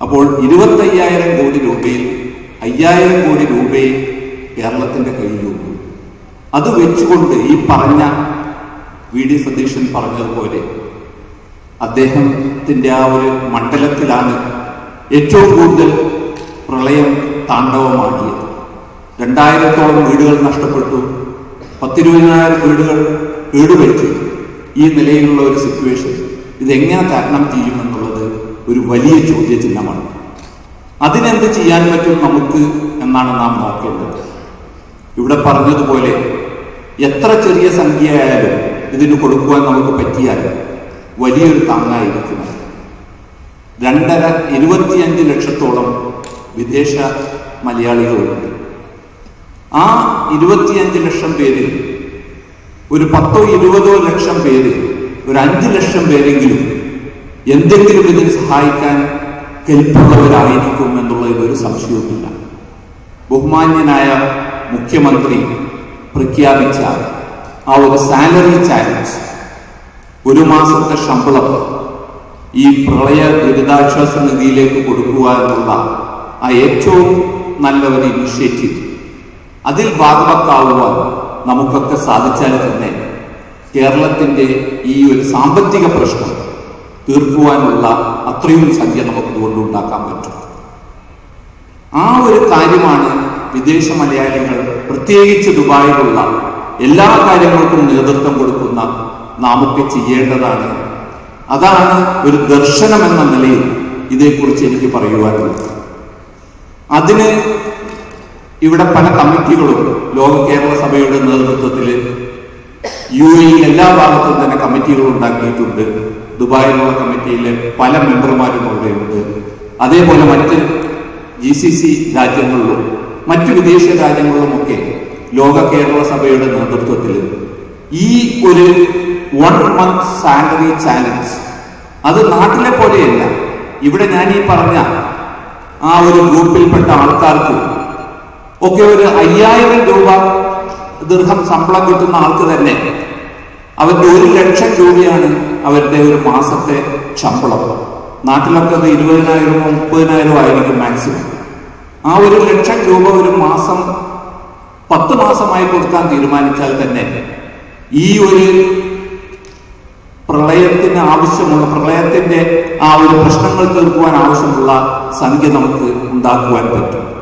അപ്പോൾ ഇരുപത്തയ്യായിരം കോടി രൂപയിൽ അയ്യായിരം കോടി രൂപയെ കേരളത്തിന്റെ കയ്യിലുള്ളൂ അത് വെച്ചുകൊണ്ട് ഈ പറഞ്ഞ വി ഡി സതീശൻ പറഞ്ഞതുപോലെ അദ്ദേഹത്തിന്റെ ആ ഒരു മണ്ഡലത്തിലാണ് ഏറ്റവും കൂടുതൽ പ്രളയം താണ്ഡവമാടിയത് രണ്ടായിരത്തോളം വീടുകൾ നഷ്ടപ്പെട്ടു പത്തിരുപതിനായിരം വീടുകൾ വീട് വെച്ചു ഈ നിലയിലുള്ള ഒരു സിറ്റുവേഷൻ ഇതെങ്ങനെ തരണം ചെയ്യുമെന്നുള്ളത് ഒരു വലിയ ചോദ്യചിഹ്നമാണ് അതിനെന്ത് ചെയ്യാൻ പറ്റും നമുക്ക് എന്നാണ് നാം നോക്കേണ്ടത് ഇവിടെ പറഞ്ഞതുപോലെ എത്ര ചെറിയ സംഖ്യയായാലും ഇതിന് കൊടുക്കുവാൻ നമുക്ക് പറ്റിയാൽ വലിയൊരു താങ്ങായിരിക്കും അത്. രണ്ടര ഇരുപത്തിയഞ്ച് ലക്ഷത്തോളം വിദേശ മലയാളികളുണ്ട് ആ ഇരുപത്തിയഞ്ച് ലക്ഷം പേരിൽ ഒരു പത്തോ ഇരുപതോ ലക്ഷം പേര് ഒരു അഞ്ച് ലക്ഷം പേരെങ്കിലും എന്തെങ്കിലും ഇതിന് സഹായിക്കാൻ കെൽപ്പുള്ളവരായിരിക്കും എന്നുള്ളതിൽ ഒരു സംശയവുമില്ല ബഹുമാന്യനായ മുഖ്യമന്ത്രി പ്രഖ്യാപിച്ച ആ ഒരു സാലറി ചാലഞ്ച് ഒരു മാസത്തെ ശമ്പളം ഈ പ്രളയ ദുരിതാശ്വാസ നിധിയിലേക്ക് കൊടുക്കുവാനുള്ള ആ ഏറ്റവും നല്ല ഒരു ഇനിഷ്യേറ്റീവ് അതിൽ ഭാഗവക്കാവുവാൻ നമുക്കൊക്കെ സാധിച്ചാൽ തന്നെ കേരളത്തിന്റെ ഈ ഒരു സാമ്പത്തിക പ്രശ്നം തീർക്കുവാനുള്ള അത്രയും സംഖ്യ നമുക്ക് ഇതുകൊണ്ട് ഉണ്ടാക്കാൻ പറ്റും ആ ഒരു കാര്യമാണ് വിദേശ മലയാളികൾ പ്രത്യേകിച്ച് ദുബായിലുള്ള എല്ലാ കാര്യങ്ങൾക്കും നേതൃത്വം കൊടുക്കുന്ന നാമൊക്കെ ചെയ്യേണ്ടതാണ് അതാണ് ഒരു ദർശനം എന്ന നിലയിൽ ഇതേക്കുറിച്ച് എനിക്ക് പറയുവാനുള്ളത് അതിന് ഇവിടെ പല കമ്മിറ്റികളും ലോക കേരള സഭയുടെ നേതൃത്വത്തിൽ യു എയിൽ എല്ലാ ഭാഗത്തും തന്നെ കമ്മിറ്റികൾ ഉണ്ടാക്കിയിട്ടുണ്ട് ദുബായിലുള്ള കമ്മിറ്റിയിലെ പല മെമ്പർമാരും അവിടെയുണ്ട് അതേപോലെ മറ്റ് ജി സി സി രാജ്യങ്ങളിലും മറ്റു വിദേശ രാജ്യങ്ങളിലുമൊക്കെ ലോക കേരള സഭയുടെ നേതൃത്വത്തിൽ ഈ ഒരു വൺ മന്ത് സാലറി ചാലഞ്ച് അത് നാട്ടിലെ പോലെയല്ല ഇവിടെ ഞാൻ ഈ പറഞ്ഞ ആ ഒരു ഗ്രൂപ്പിൽപ്പെട്ട ആൾക്കാർക്ക് ഒക്കെ ഒരു അയ്യായിരം രൂപ ദീർഘം ശമ്പളം കിട്ടുന്ന ആൾക്ക് തന്നെ അവരുടെ ഒരു ലക്ഷം രൂപയാണ് അവരുടെ ഒരു മാസത്തെ ശമ്പളം നാട്ടിലൊക്കെ അത് ഇരുപതിനായിരമോ മുപ്പതിനായിരമോ ആയിരിക്കും മാക്സിമം ആ ഒരു ലക്ഷം രൂപ ഒരു മാസം പത്ത് മാസമായി കൊടുക്കാൻ തീരുമാനിച്ചാൽ തന്നെ ഈ ഒരു പ്രളയത്തിന് ആവശ്യമുള്ള പ്രളയത്തിന്റെ ആ ഒരു പ്രശ്നങ്ങൾ തീർക്കുവാൻ ആവശ്യമുള്ള സംഖ്യ നമുക്ക് ഉണ്ടാക്കുവാൻ പറ്റും